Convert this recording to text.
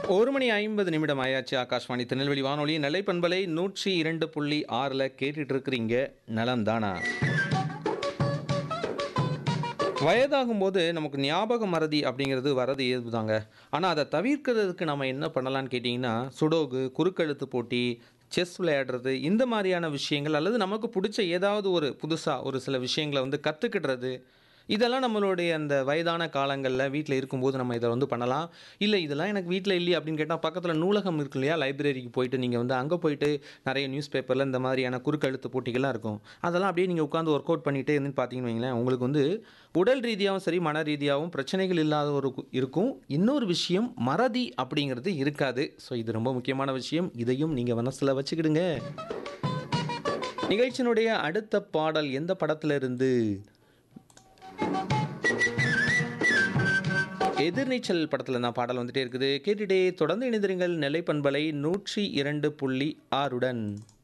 ஒரு மணி ஐம்பது நிமிடம் ஆயாச்சு ஆகாஷ்வாணி திருநெல்வேலி வானொலி நிலைப்பண்பலை நூற்றி இரண்டு புள்ளி ஆறில் கேட்டுட்டு இருக்கிறீங்க நலம்தானா வயதாகும் போது நமக்கு ஞாபக மறதி அப்படிங்கிறது வரது இயல்புதாங்க ஆனால் அதை தவிர்க்கிறதுக்கு நம்ம என்ன பண்ணலாம்னு கேட்டிங்கன்னா சுடோகு குறுக்கெழுத்து போட்டி செஸ் விளையாடுறது இந்த மாதிரியான விஷயங்கள் அல்லது நமக்கு பிடிச்ச ஏதாவது ஒரு புதுசாக ஒரு சில விஷயங்களை வந்து கற்றுக்கிடுறது இதெல்லாம் நம்மளுடைய அந்த வயதான காலங்களில் வீட்டில் இருக்கும்போது நம்ம இதை வந்து பண்ணலாம் இல்லை இதெல்லாம் எனக்கு வீட்டில் இல்லையே அப்படின்னு கேட்டால் பக்கத்தில் நூலகம் இருக்கு இல்லையா லைப்ரரிக்கு போயிட்டு நீங்கள் வந்து அங்கே போயிட்டு நிறைய நியூஸ் பேப்பரில் இந்த மாதிரியான குறுக்கெழுத்து போட்டிகள்லாம் இருக்கும் அதெல்லாம் அப்படியே நீங்கள் உட்காந்து ஒர்க் அவுட் பண்ணிகிட்டே இருந்து பார்த்தீங்கன்னு வைங்களேன் உங்களுக்கு வந்து உடல் ரீதியாகவும் சரி மன ரீதியாகவும் பிரச்சனைகள் இல்லாத ஒரு கு- இருக்கும் இன்னொரு விஷயம் மறதி அப்படிங்கிறது இருக்காது ஸோ இது ரொம்ப முக்கியமான விஷயம் இதையும் நீங்கள் மனசில் வச்சுக்கிடுங்க நிகழ்ச்சியினுடைய அடுத்த பாடல் எந்த படத்துல இருந்து எதிர்நீச்சல் படத்தில் தான் பாடல் வந்துட்டே இருக்குது கேட்டுட்டே தொடர்ந்து இணைந்திருங்கள் நிலைப்பண்பலை நூற்றி இரண்டு புள்ளி ஆறுடன்